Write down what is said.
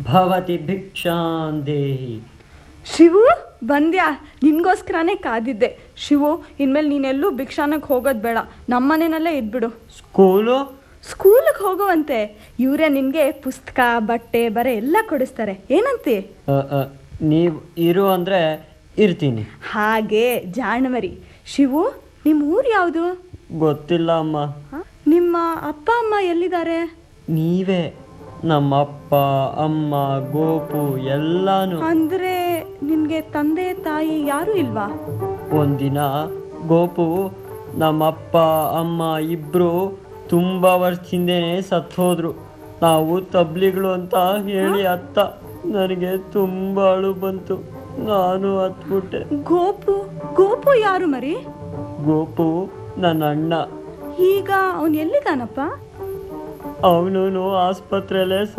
ಭವತಿ ಭಿಕ್ಷಾಂ ದೇಹಿ ಶಿವು ಬಂದ್ಯಾ ನಿನ್ಗೋಸ್ಕರನೇ ಕಾದಿದ್ದೆ ಶಿವು ಇನ್ಮೇಲೆ ನೀನೆಲ್ಲೂ ಭಿಕ್ಷಾನಕ್ಕೆ ಹೋಗೋದು ಬೇಡ ನಮ್ಮನೆಯಲ್ಲೇ ಇದ್ಬಿಡು ಸ್ಕೂಲು ಸ್ಕೂಲಿಗೆ ಹೋಗುವಂತೆ ಇವರೇ ನಿನಗೆ ಪುಸ್ತಕ ಬಟ್ಟೆ ಬರೆ ಎಲ್ಲ ಕೊಡಿಸ್ತಾರೆ ಏನಂತಿ ಅ, ಅ, ನೀವು ಇರು ಅಂದರೆ ಇರ್ತೀನಿ ಹಾಗೆ ಜಾಣಮರಿ ಶಿವು ನಿಮ್ಮ ಊರು ಯಾವುದು ಗೊತ್ತಿಲ್ಲ ಅಮ್ಮ ನಿಮ್ಮ ಅಪ್ಪ ಅಮ್ಮ ಎಲ್ಲಿದ್ದಾರೆ ನೀವೇ ನಮ್ಮ ಅಪ್ಪ ಅಮ್ಮ ಗೋಪು ಎಲ್ಲಾನು ಅಂದ್ರೆ ನಿನ್ಗೆ ತಂದೆ ತಾಯಿ ಯಾರು ಇಲ್ವಾ ಒಂದಿನ ಗೋಪು ನಮ್ಮಪ್ಪ ಅಮ್ಮ ಇಬ್ಬರು ತುಂಬ ವರ್ಷದಿಂದನೇ ಸತ್ತು ಹೋದ್ರು ನಾವು ತಬ್ಲಿಗಳು ಅಂತ ಹೇಳಿ ಅತ್ತ ನನಗೆ ತುಂಬ ಅಳು ಬಂತು ನಾನು ಹತ್ಬಿಟ್ಟೆ ಗೋಪು ಗೋಪು ಯಾರು ಮರಿ ಗೋಪು ನನ್ನ ಅಣ್ಣ ಈಗ ಅವನು ಎಲ್ಲಿದ್ದಾನಪ್ಪ ಅವನು ಆಸ್ಪತ್ರೆಯಲ್ಲೇ